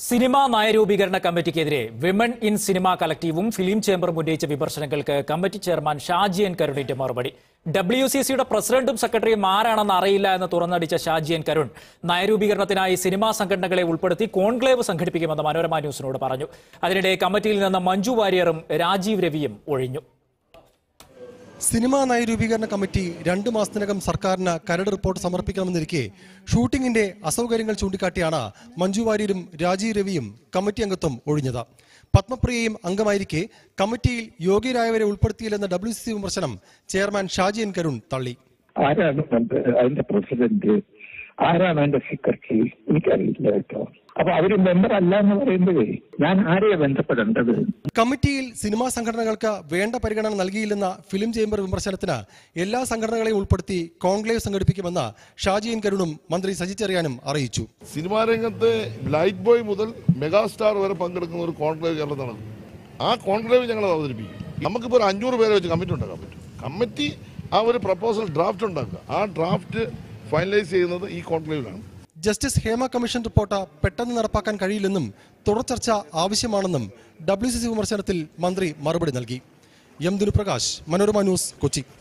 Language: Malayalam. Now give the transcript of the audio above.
സിനിമാ നയരൂപീകരണ കമ്മിറ്റിക്കെതിരെ വിമൺ ഇൻ സിനിമ കളക്ടീവും ഫിലിം ചേംബറും ഉന്നയിച്ച വിമർശനങ്ങൾക്ക് കമ്മിറ്റി ചെയർമാൻ ഷാജിയൻ കരുണിന്റെ മറുപടി ഡബ്ല്യു സി സിയുടെ പ്രസിഡന്റും സെക്രട്ടറിയും ആരാണെന്ന് അറിയില്ല എന്ന് തുറന്നടിച്ച ഷാജിയൻ കരുൺ നയരൂപീകരണത്തിനായി സിനിമാ സംഘടനകളെ ഉൾപ്പെടുത്തി കോൺക്ലേവ് സംഘടിപ്പിക്കുമെന്ന് മനോരമ ന്യൂസിനോട് പറഞ്ഞു അതിനിടെ കമ്മിറ്റിയിൽ നിന്ന് മഞ്ജു വാര്യറും രാജീവ് രവിയും ഒഴിഞ്ഞു സിനിമാ നയരൂപീകരണ കമ്മിറ്റി രണ്ടു മാസത്തിനകം സർക്കാരിന് കരട് റിപ്പോർട്ട് സമർപ്പിക്കണമെന്നിരിക്കെ ഷൂട്ടിംഗിന്റെ അസൗകര്യങ്ങൾ ചൂണ്ടിക്കാട്ടിയാണ് മഞ്ജു വാര്യരും രാജീവ് രവിയും കമ്മിറ്റി അംഗത്വം ഒഴിഞ്ഞത് പത്മപ്രിയയും അംഗമായിരിക്കെ കമ്മിറ്റിയിൽ യോഗ്യരായവരെ ഉൾപ്പെടുത്തിയില്ലെന്ന ഡബ്ല്യു സി വിമർശനം ചെയർമാൻ ഷാജിയൻ കരുൺ തള്ളി ആരാണ് മെമ്പർ അതിന്റെ പ്രസിഡന്റ് ആരാണ് അതിന്റെ സെക്രട്ടറി എനിക്കറിയില്ല കേട്ടോ അപ്പൊ അവര് മെമ്പർ അല്ല എന്ന് പറയുമ്പോഴേ ഞാൻ ആരെയാ ബന്ധപ്പെടേണ്ടത് കമ്മിറ്റിയിൽ സിനിമാ സംഘടനകൾക്ക് വേണ്ട പരിഗണന നൽകിയില്ലെന്ന ഫിലിം ചേംബർ വിമർശനത്തിന് എല്ലാ സംഘടനകളെയും ഉൾപ്പെടുത്തി കോൺക്ലേവ് സംഘടിപ്പിക്കുമെന്ന് ഷാജിയൻ കരുണും മന്ത്രി സജി ചെറിയാനും അറിയിച്ചു സിനിമാ രംഗത്ത് ലൈറ്റ് ബോയ് മുതൽ മെഗാസ്റ്റാർ വരെ പങ്കെടുക്കുന്ന ഒരു കോൺക്ലേവ് കേരളത്തിൽ നടക്കും ആ കോൺക്ലേവ് ഞങ്ങൾ അവതരിപ്പിക്കും നമുക്കിപ്പോൾ ഒരു അഞ്ഞൂറ് പേരെ വെച്ച് കമ്മിറ്റി ഉണ്ടാക്കാൻ പറ്റും കമ്മിറ്റി ആ ഒരു പ്രപ്പോസൽ ഡ്രാഫ്റ്റ് ഉണ്ടാക്കുക ആ ഡ്രാഫ്റ്റ് ഫൈനലൈസ് ചെയ്യുന്നത് ഈ കോൺക്ലേവിലാണ് ജസ്റ്റിസ് ഹേമ കമ്മീഷൻ റിപ്പോർട്ട് പെട്ടെന്ന് നടപ്പാക്കാൻ കഴിയില്ലെന്നും തുടർ ചർച്ച ആവശ്യമാണെന്നും ഡബ്ല്യു സി സി വിമർശനത്തിൽ മന്ത്രി മറുപടി നൽകി എം ദിനുപ്രകാശ് മനോരമ ന്യൂസ് കൊച്ചി